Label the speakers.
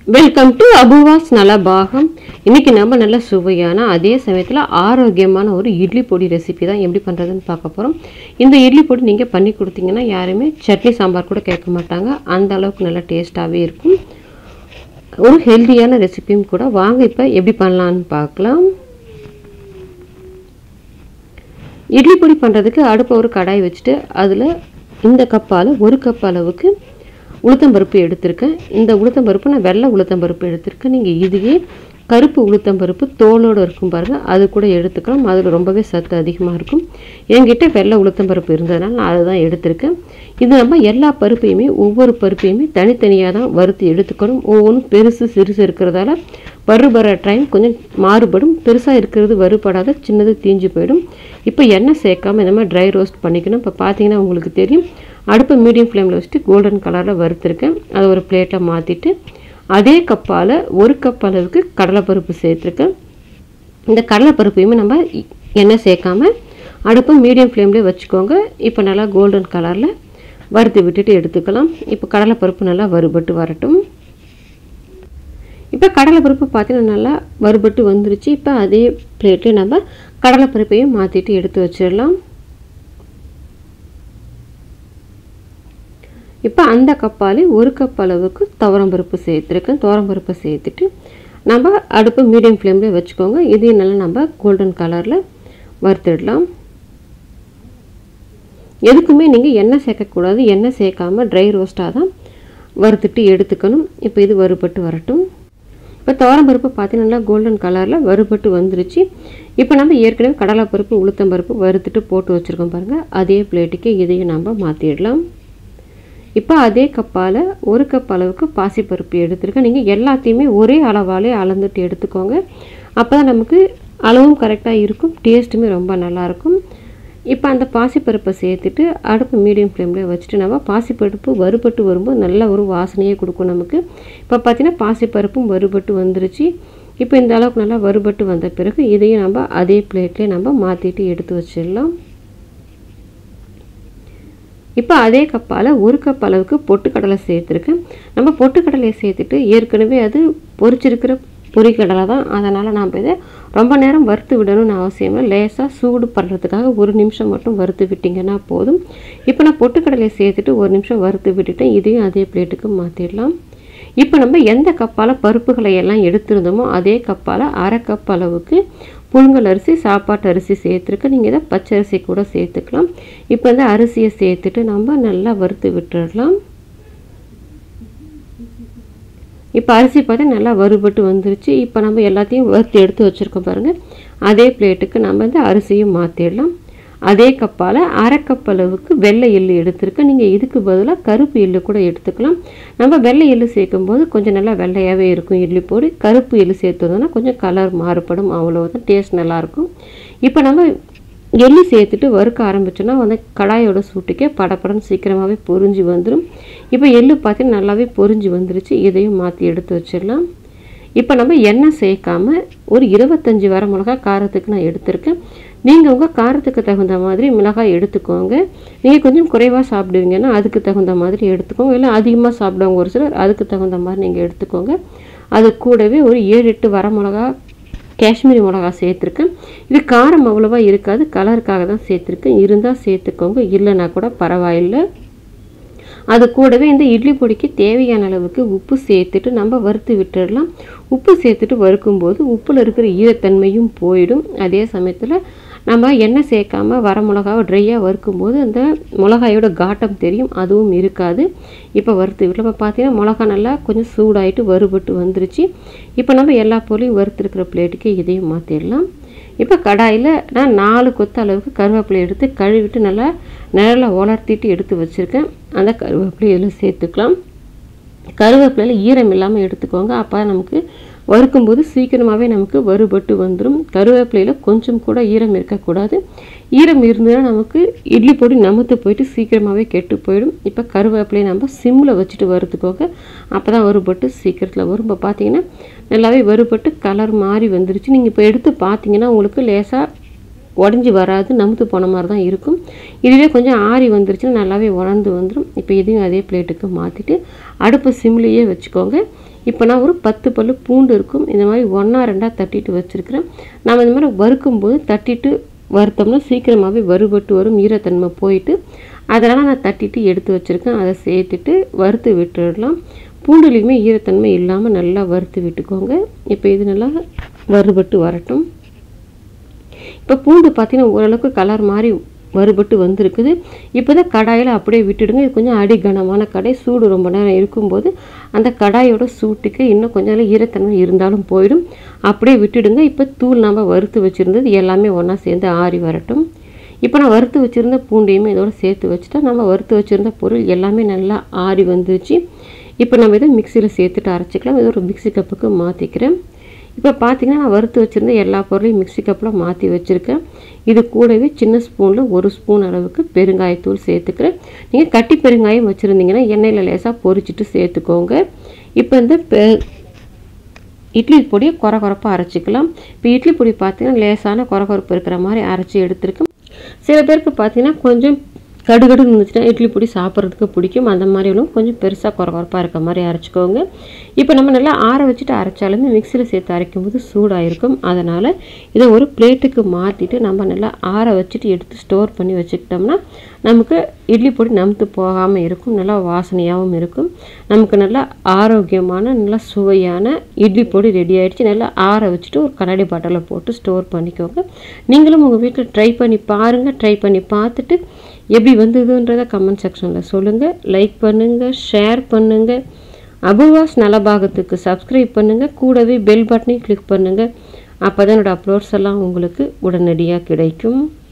Speaker 1: welcome to அபுவாஸ் நலபாகம் இன்னைக்கு நம்ம நல்ல சுவையான அதே சமயத்தில் ஆரோக்கியமான ஒரு இட்லி பொடி ரெசிபி தான் எப்படி பண்ணுறதுன்னு பார்க்க போகிறோம் இந்த இட்லி பொடி நீங்கள் பண்ணி கொடுத்தீங்கன்னா யாருமே சட்னி சாம்பார் கூட கேட்க மாட்டாங்க அந்த அளவுக்கு நல்லா டேஸ்ட்டாகவே இருக்கும் ஒரு ஹெல்த்தியான ரெசிபியும் கூட வாங்க இப்போ எப்படி பண்ணலான்னு பார்க்கலாம் இட்லி பொடி பண்ணுறதுக்கு அடுப்பை ஒரு கடாய் வச்சுட்டு அதில் இந்த கப்பால் ஒரு கப் அளவுக்கு உளுத்தம்பருப்பு எடுத்திருக்கேன் இந்த உளுத்தம்பருப்பு நான் வெள்ளை உளுத்தம்பருப்பு எடுத்திருக்கேன் நீங்கள் இதுவே கருப்பு உளுத்தம்பருப்பு தோலோடு இருக்கும் பாருங்கள் அது கூட எடுத்துக்கலாம் அதில் ரொம்பவே சத்து அதிகமாக இருக்கும் என்கிட்ட வெள்ளை உளுத்தம்பருப்பு இருந்ததுனால நான் அதை தான் எடுத்திருக்கேன் இது நம்ம எல்லா பருப்பையுமே ஒவ்வொரு பருப்பையுமே தனித்தனியாக தான் வறுத்து எடுத்துக்கணும் ஒவ்வொன்றும் பெருசு சிறுசு இருக்கிறதால வறுபடுற டைம் கொஞ்சம் மாறுபடும் பெருசாக இருக்கிறது வறுபடாத சின்னது தீஞ்சு போயிடும் இப்போ எண்ணெய் சேர்க்காம இந்த மாதிரி ட்ரை ரோஸ்ட் பண்ணிக்கணும் இப்போ பார்த்தீங்கன்னா உங்களுக்கு தெரியும் அடுப்பை மீடியம் ஃப்ளேமில் வச்சுட்டு கோல்டன் கலரில் வறுத்துருக்கேன் அதை ஒரு பிளேட்டில் மாற்றிட்டு அதே கப்பால் ஒரு கப் அளவுக்கு கடலைப்பருப்பு சேர்த்துருக்கேன் இந்த கடலைப்பருப்பையுமே நம்ம எண்ணெய் சேர்க்காம அடுப்பை மீடியம் ஃப்ளேம்லேயே வச்சுக்கோங்க இப்போ நல்லா கோல்டன் கலரில் வறுத்து விட்டுட்டு எடுத்துக்கலாம் இப்போ கடலைப்பருப்பு நல்லா வறுபட்டு வரட்டும் இப்போ கடலைப்பருப்பு பார்த்தீங்கன்னா நல்லா வறுபட்டு வந்துருச்சு இப்போ அதே பிளேட்டில் நம்ம கடலைப்பருப்பையும் மாற்றிட்டு எடுத்து வச்சிடலாம் இப்போ அந்த கப்பாலே ஒரு கப் அளவுக்கு துவரம்பருப்பு சேர்த்துருக்கேன் துவரம்பருப்பை சேர்த்துட்டு நம்ம அடுப்பு மீடியம் ஃப்ளேமில் வச்சுக்கோங்க இதையும் நல்லா நம்ம கோல்டன் கலரில் வறுத்துடலாம் எதுக்குமே நீங்கள் எண்ணெய் சேர்க்கக்கூடாது எண்ணெய் சேர்க்காம ட்ரை ரோஸ்ட்டாக தான் வறுத்துட்டு எடுத்துக்கணும் இப்போ இது வறுபட்டு வரட்டும் இப்போ துவரம்பருப்பு பார்த்தீங்கன்னா நல்லா கோல்டன் கலரில் வறுபட்டு வந்துருச்சு இப்போ நம்ம ஏற்கனவே கடலைப்பருப்பு உளுத்தம்பருப்பு வறுத்துட்டு போட்டு வச்சுருக்கோம் பாருங்கள் அதே பிளேட்டுக்கு இதையும் நம்ம மாற்றிடலாம் இப்போ அதே கப்பால் ஒரு கப் அளவுக்கு பாசிப்பருப்பு எடுத்துருக்கேன் நீங்கள் எல்லாத்தையுமே ஒரே அளவாலே அளந்துட்டு எடுத்துக்கோங்க அப்போ தான் நமக்கு அளவும் கரெக்டாக இருக்கும் டேஸ்ட்டுமே ரொம்ப நல்லாயிருக்கும் இப்போ அந்த பாசிப்பருப்பை சேர்த்துட்டு அடுப்பு மீடியம் ஃப்ளேமில் வச்சுட்டு நம்ம பாசிப்பருப்பு வறுபட்டு வரும்போது நல்ல ஒரு வாசனையே கொடுக்கும் நமக்கு இப்போ பார்த்தீங்கன்னா பாசிப்பருப்பும் வறுபட்டு வந்துருச்சு இப்போ இந்த அளவுக்கு நல்லா வறுபட்டு வந்த பிறகு இதையும் நம்ம அதே பிளேட்லேயே நம்ம மாற்றிட்டு எடுத்து வச்சிடலாம் இப்போ அதே கப்பால் ஒரு கப் அளவுக்கு பொட்டுக்கடலை சேர்த்துருக்கேன் நம்ம பொட்டுக்கடலையை சேர்த்துட்டு ஏற்கனவே அது பொரிச்சிருக்கிற பொரிக்கடலை தான் அதனால் நாம் இதை ரொம்ப நேரம் வறுத்து விடணும்னு அவசியம் இல்லை லேசாக சூடு பண்ணுறதுக்காக ஒரு நிமிஷம் மட்டும் வறுத்து விட்டிங்கன்னா போதும் இப்போ நான் பொட்டுக்கடலையை சேர்த்துட்டு ஒரு நிமிஷம் வறுத்து விட்டுட்டேன் இதையும் அதே பிளேட்டுக்கு மாற்றிடலாம் இப்போ நம்ம எந்த கப்பால் பருப்புகளை எல்லாம் எடுத்திருந்தோமோ அதே கப்பால் அரை கப் அளவுக்கு புழுங்கல் அரிசி சாப்பாட்டு அரிசி சேர்த்துருக்கு நீங்கள் இதை பச்சரிசி கூட சேர்த்துக்கலாம் இப்போ இந்த அரிசியை சேர்த்துட்டு நம்ம நல்லா வறுத்து விட்டுடலாம் இப்போ அரிசி பார்த்து நல்லா வறுபட்டு வந்துருச்சு இப்போ நம்ம எல்லாத்தையும் வறுத்து எடுத்து வச்சுருக்கோம் பாருங்கள் அதே பிளேட்டுக்கு நம்ம இந்த அரிசியும் மாற்றிடலாம் அதே கப்பால் அரை கப் அளவுக்கு வெள்ளை எள்ளு எடுத்துருக்கேன் நீங்கள் இதுக்கு பதிலாக கருப்பு எள்ளு கூட எடுத்துக்கலாம் நம்ம வெள்ளை எள்ளு சேர்க்கும்போது கொஞ்சம் நல்லா வெள்ளையாகவே இருக்கும் இட்லி பொடி கருப்பு எள்ளு சேர்த்துருந்தோம்னா கொஞ்சம் கலர் மாறுபடும் அவ்வளோதான் டேஸ்ட் நல்லாயிருக்கும் இப்போ நம்ம எள்ளு சேர்த்துட்டு வறுக்க ஆரம்பிச்சோன்னா வந்து கடாயோட சூட்டுக்கே படப்படம் சீக்கிரமாகவே பொரிஞ்சு வந்துடும் இப்போ எள்ளு பார்த்தீங்கன்னா நல்லாவே பொரிஞ்சு வந்துருச்சு இதையும் மாற்றி எடுத்து வச்சிடலாம் இப்போ நம்ம எண்ணெய் சேர்க்காம ஒரு இருபத்தஞ்சி வர மிளகா காரத்துக்கு நான் எடுத்திருக்கேன் நீங்கள் உங்கள் காரத்துக்கு தகுந்த மாதிரி மிளகாய் எடுத்துக்கோங்க நீங்கள் கொஞ்சம் குறைவாக சாப்பிடுவீங்கன்னா அதுக்கு தகுந்த மாதிரி எடுத்துக்கோங்க இல்லை அதிகமாக சாப்பிடுவாங்க ஒரு சிலர் அதுக்கு தகுந்த மாதிரி நீங்கள் எடுத்துக்கோங்க அது கூடவே ஒரு ஏழு எட்டு வர மிளகா காஷ்மீரி மிளகா சேர்த்துருக்கேன் இது காரம் அவ்வளோவா இருக்காது கலருக்காக தான் சேர்த்துருக்கேன் இருந்தால் சேர்த்துக்கோங்க இல்லைன்னா கூட பரவாயில்லை அது கூடவே இந்த இட்லி பொடிக்கு தேவையான அளவுக்கு உப்பு சேர்த்துட்டு நம்ம வறுத்து விட்டுடலாம் உப்பு சேர்த்துட்டு வறுக்கும்போது உப்பில் இருக்கிற ஈரத்தன்மையும் போயிடும் அதே சமயத்தில் நம்ம எண்ணெய் சேர்க்காம வர மிளகாவை ட்ரையாக வறுக்கும்போது அந்த மிளகாயோட காட்டம் தெரியும் அதுவும் இருக்காது இப்போ வறுத்து விட்டு இப்போ பார்த்தீங்கன்னா மிளகா நல்லா கொஞ்சம் சூடாயிட்டு வறுபட்டு வந்துருச்சு இப்போ நம்ம எல்லா பொருளையும் வறுத்துருக்கிற பிளேட்டுக்கு இதையும் மாற்றிடலாம் இப்போ கடாயில் நான் நாலு கொத்து அளவுக்கு கருவேப்பிலை எடுத்து கழுவிட்டு நல்லா நிழலில் உலர்த்திட்டு எடுத்து வச்சுருக்கேன் அந்த கருவேப்பிலை இதில் சேர்த்துக்கலாம் கருவேப்பிலையில் ஈரம் இல்லாமல் எடுத்துக்கோங்க அப்போ நமக்கு வறுக்கும்போது சீக்கிரமாகவே நமக்கு வறுபட்டு வந்துடும் கருவேப்பிலையில் கொஞ்சம் கூட ஈரம் இருக்கக்கூடாது ஈரம் இருந்ததுன்னா நமக்கு இட்லி பொடி நமுத்து போயிட்டு சீக்கிரமாகவே கெட்டு போயிடும் இப்போ கருவேப்பிலையை நம்ம சிம்மில் வச்சுட்டு வறுத்துக்கோங்க அப்போ தான் வறுபட்டு சீக்கிரத்தில் வரும் இப்போ பார்த்தீங்கன்னா நல்லாவே வறுபட்டு கலர் மாறி வந்துருச்சு நீங்கள் இப்போ எடுத்து பார்த்தீங்கன்னா உங்களுக்கு லேசாக உடஞ்சி வராது நமுத்து போன மாதிரி தான் இருக்கும் இதுவே கொஞ்சம் ஆறி வந்துருச்சுன்னா நல்லாவே உணர்ந்து வந்துடும் இப்போ இதையும் அதே பிளேட்டுக்கு மாற்றிட்டு அடுப்பு சிம்லேயே வச்சுக்கோங்க இப்போ நான் ஒரு பத்து பல்லு பூண்டு இருக்கும் இந்த மாதிரி ஒன்றா ரெண்டாக தட்டிட்டு வச்சுருக்கிறேன் நம்ம இந்த மாதிரி வறுக்கும்போது தட்டிட்டு வறுத்தோம்னா சீக்கிரமாகவே வறுபட்டு வரும் ஈரத்தன்மை போயிட்டு அதனால் நான் தட்டிட்டு எடுத்து வச்சுருக்கேன் அதை சேர்த்துட்டு வறுத்து விட்டுடலாம் பூண்டுலேயுமே ஈரத்தன்மை இல்லாமல் நல்லா வறுத்து விட்டுக்கோங்க இப்போ இது நல்லா வறுபட்டு வரட்டும் இப்போ பூண்டு பார்த்தீங்கன்னா ஓரளவுக்கு கலர் மாதிரி வறுபட்டு வந்திருக்குது இப்போ தான் கடாயில் அப்படியே விட்டுடுங்க இது கொஞ்சம் அடி கனமான கடாய் சூடு ரொம்ப நேரம் இருக்கும்போது அந்த கடாயோட சூட்டுக்கு இன்னும் கொஞ்சம் நேரம் ஈரத்தன்மை இருந்தாலும் போயிடும் அப்படியே விட்டுடுங்க இப்போ தூள் நம்ம வறுத்து வச்சுருந்தது எல்லாமே ஒன்றா சேர்ந்து ஆறி வரட்டும் இப்போ நான் வறுத்து வச்சுருந்த பூண்டையுமே இதோட சேர்த்து வச்சுட்டா நம்ம வறுத்து வச்சுருந்த பொருள் எல்லாமே நல்லா ஆறி வந்துருச்சு இப்போ நம்ம இதை மிக்சியில் சேர்த்துட்டு அரைச்சிக்கலாம் இது ஒரு மிக்சி கப்புக்கு மாற்றிக்கிறேன் இப்போ பார்த்தீங்கன்னா நான் வறுத்து வச்சுருந்த எல்லா பொருளையும் மிக்சி கப்பில் மாற்றி வச்சுருக்கேன் இது கூடவே சின்ன ஸ்பூனில் ஒரு ஸ்பூன் அளவுக்கு பெருங்காயத்தூள் சேர்த்துக்கிறேன் நீங்கள் கட்டி பெருங்காயம் வச்சுருந்தீங்கன்னா எண்ணெயில் லேசாக பொரிச்சிட்டு சேர்த்துக்கோங்க இப்போ இந்த பெ இட்லி பொடியை குறை குறைப்பாக அரைச்சிக்கலாம் இப்போ இட்லி பொடி பார்த்தீங்கன்னா லேசான குறை குறைப்பு இருக்கிற மாதிரி அரைச்சி எடுத்துருக்கேன் சில பேருக்கு பார்த்தீங்கன்னா கொஞ்சம் கடுகடுன்னு இருந்துச்சுன்னா இட்லி பொடி சாப்பிட்றதுக்கு பிடிக்கும் அந்த மாதிரிலும் கொஞ்சம் பெருசாக குறை குறைப்பாக இருக்க மாதிரி அரைச்சிக்கோங்க இப்போ நம்ம நல்லா ஆற வச்சுட்டு அரைச்சாலுமே மிக்சியில் சேர்த்து அரைக்கும் போது சூடாக இருக்கும் அதனால் இதை ஒரு பிளேட்டுக்கு மாற்றிட்டு நம்ம நல்லா ஆற வச்சுட்டு எடுத்து ஸ்டோர் பண்ணி வச்சுக்கிட்டோம்னா நமக்கு இட்லி பொடி நமுத்து போகாமல் இருக்கும் நல்லா வாசனையாகவும் இருக்கும் நமக்கு நல்லா ஆரோக்கியமான நல்லா சுவையான இட்லி பொடி ரெடி ஆயிடுச்சு நல்லா ஆற வச்சுட்டு ஒரு கண்ணாடி பாட்டிலில் போட்டு ஸ்டோர் பண்ணிக்கோங்க நீங்களும் உங்கள் வீட்டில் ட்ரை பண்ணி பாருங்கள் ட்ரை பண்ணி பார்த்துட்டு எப்படி வந்ததுன்றதை கமெண்ட் செக்ஷனில் சொல்லுங்கள் லைக் பண்ணுங்கள் ஷேர் பண்ணுங்கள் அபுவாஸ் நலபாகத்துக்கு சப்ஸ்கிரைப் பண்ணுங்கள் கூடவே பெல் பட்டனையும் கிளிக் பண்ணுங்கள் அப்போ தான் என்னோடய அப்லோட்ஸ் எல்லாம் உங்களுக்கு உடனடியாக கிடைக்கும்